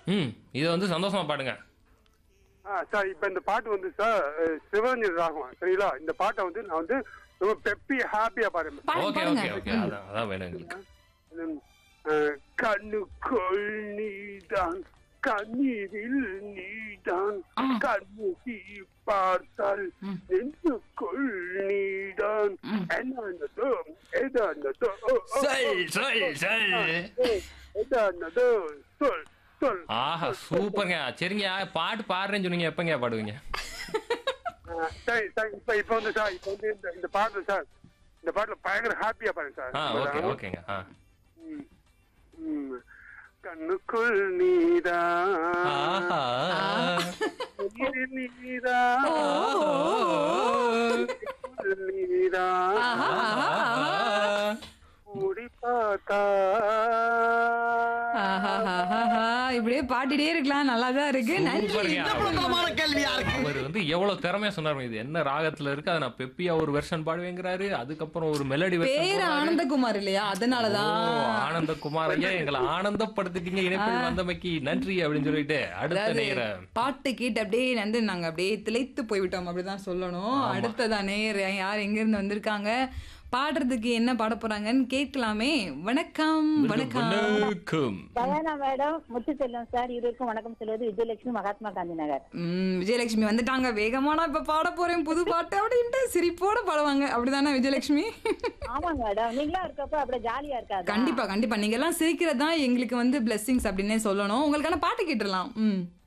ம் இதை வந்து சந்தோஷமா பாடுங்க ஆ சார் இப்ப இந்த பாட்டு வந்து சார் அஹ், சிவரஞ்சன் ராகம் சரிங்களா இந்த பாட்டை வந்து நான் வந்து ரொம்ப பெப்பி ஹாப்பியா பாடுறேன் பாடுங்க ஓகே பாடுங்க ஓகே ஓகே அதான் அதான் வேணும் எங்களுக்கு உம், அஹ், கண்ணுக்குள் நீதான் கண்ணீரில் நீதான் ஆ. கண்ணுசி பார்த்தால் ம். நெஞ்சுக்குள் நீதான் ம். என்னதோ எதானதோ ஓ, ஓ, சொல் சொல் சொல் ஓ, எதானதோ சொல் சொல் ஆஹா சூப்பருங்க சரிங்க பாட்டு பாடுறேன்னு சொன்னீங்க எப்பங்க பாடுவீங்க ஆ, சரி சார் இப்ப இப்ப வந்து சார் இப்ப வந்து இந்த இந்த பாட்டு சார் இந்த பாட்டுல பயங்கர ஹாப்பியா பாருங்க சார் ஆ ஓகே ஓகேங்க ஆ ம், ம். கண்ணுக்குள் நீதான் ஆஹா உயிரில் நீதான் கண்ணுக்குள் நீதான் ஆஹா, ஆஹா, ஆஹா. மூடி பார்த்தா ஆஹாஹாஹாஹா. இப்படியே பாடிட்டே இருக்கலாம் நல்லாதான் இருக்கு நன்றி சூப்பருங்க. அவர் வந்து எவ்வளவு திறமையா சொன்னாரு இது என்ன ராகத்துல இருக்கு அதை நான் பெப்பியா ஒரு வெர்ஷன் பாடுவேங்கிறாரு அதுக்கப்புறம் ஒரு மெலடி பேர் ஆனந்தகுமார் இல்லையா அதனாலதான் ஆனந்த குமார் ஐயா எங்களை ஆனந்தப்படுத்திட்டீங்க இணைப்பில் வந்தமைக்கு நன்றி அப்படின்னு சொல்லிட்டு அடுத்த அதாவது நேரம் பாட்டு கேட்டு அப்படியே வந்து நாங்க அப்படியே திளைத்து போய்விட்டோம் அப்படிதான் சொல்லணும் அடுத்ததா நேர் யார் எங்க இருந்து வந்திருக்காங்க பாடுறதுக்கு என்ன பாட போறாங்கன்னு கேட்கலாமே வணக்கம் வணக்கம் வணக்கம் டயானா மேடம் முத்துச்செல்வம் சார் இருவருக்கும் வணக்கம் சொல்வது விஜயலட்சுமி மகாத்மா காந்தி நகர் உம் விஜயலட்சுமி வந்துட்டாங்க வேகமா நான் இப்ப பாட போறேன் புது பாட்டு அப்படின்ட்டு சிரிப்போட பாடுவாங்க அப்படிதானே விஜயலட்சுமி ஆமாங்க மேடம் நீங்களா இருக்கப்ப அப்படியே ஜாலியா இருக்காது கண்டிப்பா கண்டிப்பா நீங்க எல்லாம் சிரிக்கிறது தான் எங்களுக்கு வந்து பிளெஸிங்ஸ் அப்படின்னே சொல்லணும் உங்களுக்கான பாட்டு கேட்டுடலாம் ம்